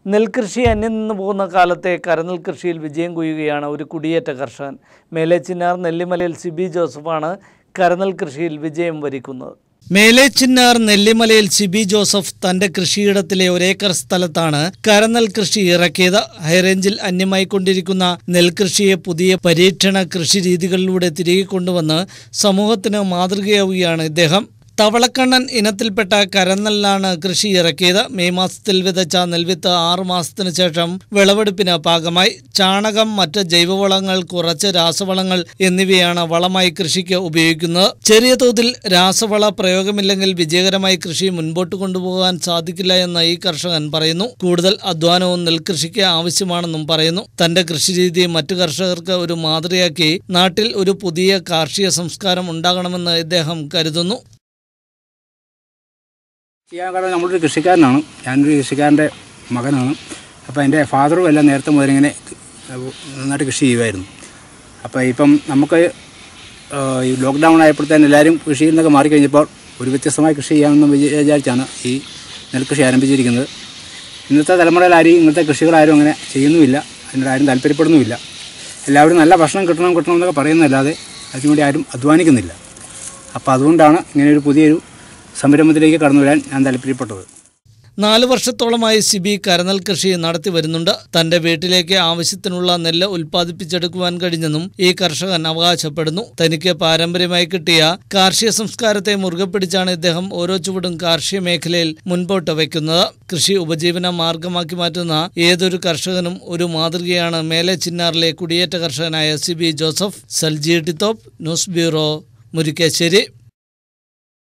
നെൽകൃഷി അന്യം നിന്ന് പോകുന്ന കാലത്തെ കരനെൽ കൃഷിയിൽ വിജയം കൊയ്യുകയാണ് ഒരു കുടിയേറ്റ കർഷകൻ മേലേച്ചിന്നാർ നെല്ലിമലയിൽ സിബി ജോസഫാണ് കരനെൽ കൃഷിയിൽ വിജയം വരിക്കുന്നത് മേലേച്ചിന്നാർ നെല്ലിമലയിൽ സിബി ജോസഫ് തന്റെ കൃഷിയിടത്തിലെ ഒരേക്കർ സ്ഥലത്താണ് കരനെൽ കൃഷി ഇറക്കിയത് ഹൈറേഞ്ചിൽ അന്യമായിക്കൊണ്ടിരിക്കുന്ന നെൽകൃഷിയെ പുതിയ പരീക്ഷണ കൃഷി രീതികളിലൂടെ തിരികെ കൊണ്ടുവന്ന് സമൂഹത്തിന് മാതൃകയാവുകയാണ് ഇദ്ദേഹം തവളക്കണ്ണൻ ഇനത്തിൽപ്പെട്ട കരനെല്ലാണ് കൃഷി ഇറക്കിയത് മെയ് മാസത്തിൽ വിതച്ച നെൽവിത്ത് ആറു മാസത്തിനു ശേഷം വിളവെടുപ്പിന് പാകമായി ചാണകം മറ്റ് ജൈവവളങ്ങൾ കുറച്ച് രാസവളങ്ങൾ എന്നിവയാണ് വളമായി കൃഷിക്ക് ഉപയോഗിക്കുന്നത് ചെറിയ തോതിൽ രാസവള പ്രയോഗമില്ലെങ്കിൽ വിജയകരമായി കൃഷി മുൻപോട്ട് കൊണ്ടുപോകാൻ സാധിക്കില്ല എന്ന് ഈ കർഷകൻ പറയുന്നു കൂടുതൽ അധ്വാനവും നെൽകൃഷിക്ക് ആവശ്യമാണെന്നും പറയുന്നു തന്റെ കൃഷിരീതി മറ്റു കർഷകർക്ക് ഒരു മാതൃകയാക്കി നാട്ടിൽ ഒരു പുതിയ കാർഷിക സംസ്കാരം ഉണ്ടാകണമെന്ന് ഇദ്ദേഹം കരുതുന്നു ചെയ്യാൻ കാരണം നമ്മളൊരു കൃഷിക്കാരനാണ് ഞാനൊരു കൃഷിക്കാരൻ്റെ മകനാണ് അപ്പോൾ എൻ്റെ ഫാദറും എല്ലാം നേരത്തെ മുതലിങ്ങനെ നന്നായിട്ട് കൃഷി ചെയ്യുമായിരുന്നു അപ്പോൾ ഇപ്പം നമുക്ക് ആ, ഈ ലോക്ക്ഡൗൺ ആയപ്പോഴത്തേന് എല്ലാവരും കൃഷിയിൽ നിന്നൊക്കെ മാറിക്കഴിഞ്ഞപ്പോൾ ഒരു വ്യത്യസ്തമായ കൃഷി ചെയ്യാമെന്ന് വിചാ- വിചാരിച്ചാണ് ഈ നെൽകൃഷി ആരംഭിച്ചിരിക്കുന്നത് ഇന്നത്തെ തലമുറയിൽ ആരും ഇങ്ങനത്തെ കൃഷികളാരും അങ്ങനെ ചെയ്യുന്നുമില്ല അതിനോട് ആരും താല്പര്യപ്പെടുന്നുമില്ല എല്ലാവരും നല്ല ഭക്ഷണം കിട്ടണം കിട്ടണം എന്നൊക്കെ പറയുന്നതല്ലാതെ അതിനുവേണ്ടി ആരും അധ്വാനിക്കുന്നില്ല അപ്പോൾ അതുകൊണ്ടാണ് ഇങ്ങനെ ഒരു പുതിയൊരു സംരംഭത്തിലേക്ക് കടന്നു വരാൻ ഞാൻ താല്പര്യപ്പെട്ടത് നാല് വർഷത്തോളമായി സിബി കരനെൽ കൃഷി നടത്തി വരുന്നുണ്ട് തന്റെ വീട്ടിലേക്ക് ആവശ്യത്തിനുള്ള നെല്ല് ഉൽപ്പാദിപ്പിച്ചെടുക്കുവാൻ കഴിഞ്ഞെന്നും ഈ കർഷകൻ അവകാശപ്പെടുന്നു തനിക്ക് പാരമ്പര്യമായി കിട്ടിയ കാർഷിക സംസ്കാരത്തെ മുറുകെ പിടിച്ചാണ് ഇദ്ദേഹം ഓരോ ചുവടും കാർഷിക മേഖലയിൽ മുൻപോട്ട് വയ്ക്കുന്നത് കൃഷി ഉപജീവന മാർഗമാക്കി മാറ്റുന്ന ഏതൊരു കർഷകനും ഒരു മാതൃകയാണ് മേലെ ചിന്നാറിലെ കുടിയേറ്റ കർഷകനായ സിബി ജോസഫ് സൽജി ടിത്തോപ്പ് ന്യൂസ് ബ്യൂറോ മുരിക്കാശ്ശേരി